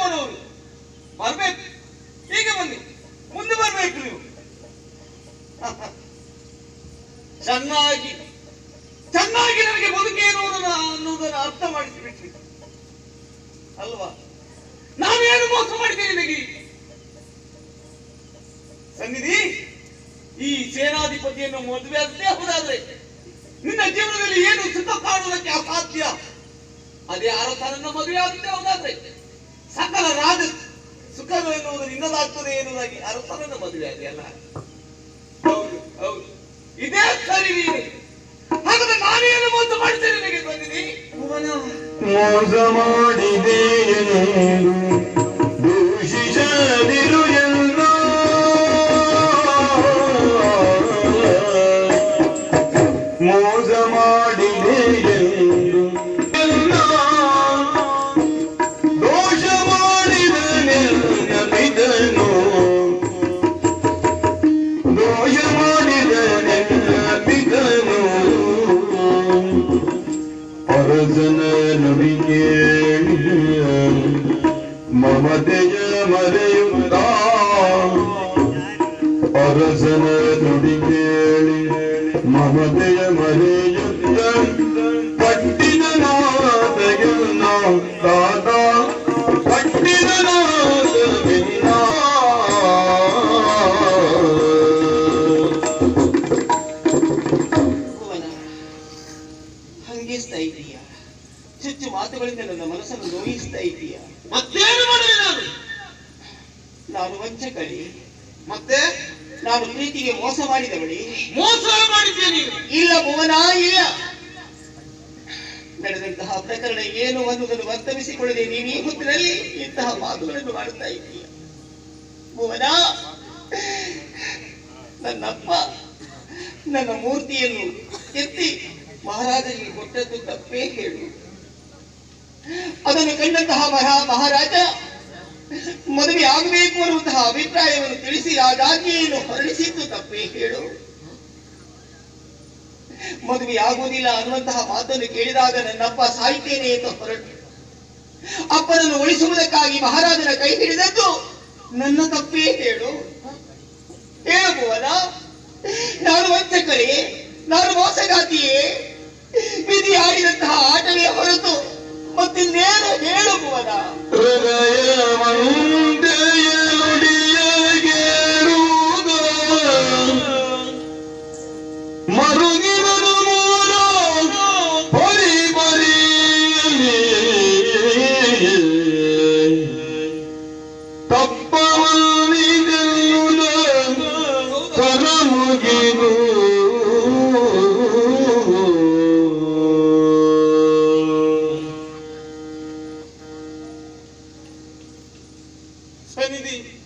ನಮ್ಮನವರು ಬರ್ಬೇಕು ಹೀಗೆ ಬನ್ನಿ ಮುಂದೆ ಬರ್ಬೇಕು ನೀವು ಚೆನ್ನಾಗಿ ಚೆನ್ನಾಗಿ ನನಗೆ ಬದುಕೇನು ಅನ್ನೋದನ್ನು ಅರ್ಥ ಮಾಡಿಸಿಬಿಟ್ರಿ ಅಲ್ವಾ ನಾವೇನು ಮೋಸ ಮಾಡಿದ್ದೇವೆ ನಿನಗೆ ಸನ್ನಿಧಿ ಈ ಸೇನಾಧಿಪತಿಯನ್ನು ಮದುವೆ ಆಗದೆ ಹೋದಾದ್ರೆ ನಿನ್ನ ಜೀವನದಲ್ಲಿ ಏನು ಸುಖ ಕಾಣುವುದಕ್ಕೆ ಅಸಾಧ್ಯ ಅದೇ ಅರಸನನ್ನ ಮದುವೆ ಆಗದೆ ಹೋದಾದ್ರೆ ಸಕಲ ರಾಜ ಸುಖಗಳು ಎನ್ನುವುದು ನಿನ್ನದಾಗ್ತದೆ ಎನ್ನುವುದಾಗಿ ಅರಸನನ್ನ ಮದುವೆ ಆದ್ರೆ ಅಲ್ಲ ಹೌದು ಹೌದು ಇದೇ ಸರಿ ನೀನು ಹಾಗಾದ್ರೆ ನಾನೇನು ಮೋಸ ಮಾಡ್ತೇನೆ ನಿನಗೆ ಬಂದಿನಿ ಮೋಸ ಮಾಡಿದೆ ಎಂದು ದೂಷಿಸದಿರು ಎಂದು ಮೋಸ ಮಾಡಿದೆ ಎಂದು ಎಲ್ಲ ದೋಷ ಮಾಡಿದ ನೆನಪಿದನು ದೋಷ ಮಾಡಿದ ನೆನಪಿದನು ಅರಸನ ನುಡಿಗೆ ಮಮತೆಯ ಮರೆಯುತ್ತ ಅರಸನ ನುಡಿ ಕೇಳಿ ಮಮತೆಯ ಮರೆಯುತ್ತ ಪಟ್ಟಿದ ನಾದೆಲ್ಲ ತಾತ ಪಟ್ಟಿದ ನಾದವಿಲ್ಲ ಭುವನ ಹಂಗಿಸ್ತಾ ಇದೀಯ ಚುಚ್ಚು ಮಾತುಗಳಿಂದ ನನ್ನ ಮನಸ್ಸನ್ನು ನೋಯಿಸ್ತಾ ಇದೀಯ ಮತ್ತೇನು ಮಾಡಲಿ ನಾನು ನಾನು ವಂಚಕಳಿ ಮತ್ತೆ ನಾನು ಪ್ರೀತಿಗೆ ಮೋಸ ಮಾಡಿದವಳಿ ಮೋಸ ಮಾಡಿದ್ದೆ ನೀನು ಇಲ್ಲ ಭುವನ ಇಲ್ಲ ನಡೆದಂತಹ ಪ್ರಕರಣ ಏನು ಅನ್ನುವುದನ್ನು ವರ್ತವಿಸಿಕೊಳ್ಳದೆ ನೀನು ಈ ಹೊತ್ತಿನಲ್ಲಿ ಇಂತಹ ಮಾತುಗಳನ್ನು ಮಾಡುತ್ತಾ ಇದ್ದೀಯ ಭುವನ ನನ್ನಪ್ಪ ನನ್ನ ಮೂರ್ತಿಯನ್ನು ಎತ್ತಿ ಮಹಾರಾಜನಿಗೆ ಕೊಟ್ಟದ್ದು ತಪ್ಪೇ ಹೇಳು ಅದನ್ನು ಕಂಡಂತಹ ಮಹಾ ಮಹಾರಾಜ ಮದುವೆ ಆಗಬೇಕು ಅನ್ನುವಂತಹ ಅಭಿಪ್ರಾಯವನ್ನು ತಿಳಿಸಿ ರಾಜಾಜ್ಞೆಯನ್ನು ಹೊರಡಿಸಿದ್ದು ತಪ್ಪೇ ಹೇಳು ಮದುವೆ ಆಗುವುದಿಲ್ಲ ಅನ್ನುವಂತಹ ಮಾತನ್ನು ಕೇಳಿದಾಗ ನನ್ನಪ್ಪ ಸಾಯ್ತೇನೆ ಎಂದು ಹೊರಟು ಅಪ್ಪನನ್ನು ಉಳಿಸುವುದಕ್ಕಾಗಿ ಮಹಾರಾಜನ ಕೈ ಹಿಡಿದದ್ದು ನನ್ನ ತಪ್ಪೇ ಹೇಳು ಹೇಳುವಲ್ಲ ನಾನು ವಂಚಕರೇ ನಾನು ಮೋಸಗಾತಿಯೇ ವಿಧಿ ಆಡಿದಂತಹ ಆಟವೇ ಹೊರತು ಮತ್ತಿನ್ನೇನು ಹೇಳುವಲ್ಲ ಹೃದಯ ಮಂದೆಯ ನುಡಿಯಗೇರುವುದು ಮರುಗಿದರು ಮೂಲ ಬರಿ ಬರಿ ತಪ್ಪವನ್ನಿಗೆಲ್ಲುದ ಕರಮುಗಿದು ಸನ್ನಿಧಿ